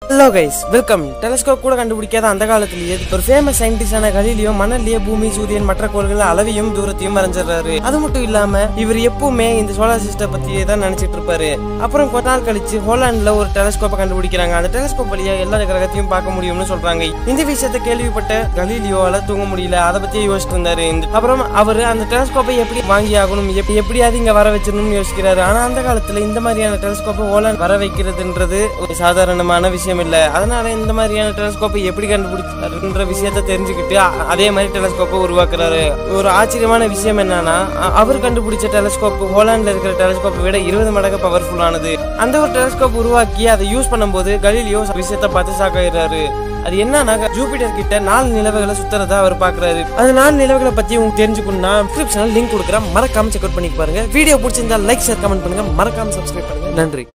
hello guys welcome telescope கூட கண்டுபிடிக்காத அந்த காலத்திலேயே ஒரு ஃபேமஸ் சயின்டிஸ்டான கலீலியோ மணல்லையே பூமி சூரியன் மற்ற கோள்கள் அளவையும் தூரத்தையும் வரைஞ்சிடுறாரு அது மட்டும் இல்லாம இவர் எப்பவுமே இந்த சோலார் சிஸ்டம் பத்தியே தான் நினைச்சிட்டு இருப்பாரு அப்புறம் கொஞ்ச நாள் கழிச்சு ஹோலாண்ட்ல ஒரு டெலஸ்கோப்பை கண்டுபிடிக்கிறாங்க அந்த டெலஸ்கோப் வழியா எல்லா கிரகத்தையும் பார்க்க முடியும்னு சொல்றாங்க இந்த விஷயத்தை கேள்விப்பட்ட கலீலியோவால தூங்க முடியல அதை பத்தியே யோசிச்சுட்டு இருந்தாரு இந்த- அப்புறம் அவர் அந்த டெலஸ்கோப்பை எப்படி வாங்கி ஆகணும் எப்படி எப்படியாவது இங்க வர வச்சிடணும்னு யோசிக்கிறாரு ஆனா அந்த காலத்துல இந்த மாதிரியான டெலஸ்கோப்பை ஹோலாண்ட் வர வைக்கிறதுன்றது ஒரு சாதாரணமான விஷயம் இல்ல அதனால இந்த மாதிரியான டெலஸ்கோப்பை எப்படி கண்டுபிடிச்சாருன்ற விஷயத்த தெரிஞ்சுக்கிட்டு அ- அதே மாதிரி டெலஸ்கோப்பை உருவாக்குறாரு ஒரு ஆச்சரியமான விஷயம் என்னன்னா அ- அவர் கண்டுபிடிச்ச டெலஸ்கோப் ஹோலாண்ட்ல இருக்கிற டெலஸ்கோப்பை விட இருபது மடங்கு பவர்ஃபுல்லானது அந்த ஒரு டெலஸ்கோப் உருவாக்கி அதை யூஸ் பண்ணும்போது கலீலியோ விஷயத்த பார்த்து ஷாக்காயிடுறாரு அது என்னன்னா ஜூபிட்டர் கிட்ட நாலு நிலவுகளை சுத்துறதா அவர் பாக்குறாரு அது நாலு நிலவுகளை பத்தி உங்களுக்கு தெரிஞ்சுக்கணும்னா டிஸ்கிரிப்ஷன்ல லிங்க் கொடுக்குறேன் மறக்காம செக் அவுட் பண்ணி பாருங்க வீடியோ பிடிச்சிருந்தா லைக் ஷேர் கமெண்ட் பண்ணுங்க மறக்காம சப்ஸ்கிரைப் பண்ணுங்க நன்றி